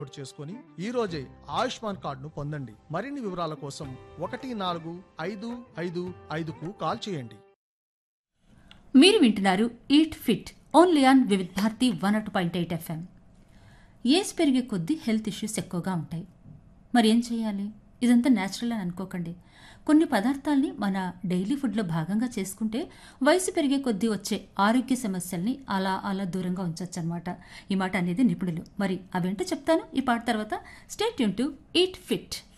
note చేసుకుని ఈ రోజే ఆయుష్మాన్ కార్డును పొందండి మరిన్ని వివరాల కోసం ఒకటి నాలుగు ఐదు ఐదు ఐదుకు కాల్ చేయండి మీరు వింటున్నారు eat fit only on Vividh Bharati one oh two point eight FM age పెరిగే కొద్దీ హెల్త్ ఇష్యూస్ ఎక్కువగా ఉంటాయి మరి ఏం చేయాలి ఇదంతా న్యాచురల్ అని అనుకోకండి కొన్ని పదార్థాల్ని మన డైలీ ఫుడ్లో భాగంగా చేసుకుంటే వయసు పెరిగే కొద్దీ వచ్చే ఆరోగ్య సమస్యల్ని అలా అలా దూరంగా ఉంచవచ్చు అనమాట ఈ మాట అనేది నిపుణులు మరి అవేంటో చెప్తాను ఈ పాట తర్వాత స్టేట్ యూన్ టు ఈట్ ఫిట్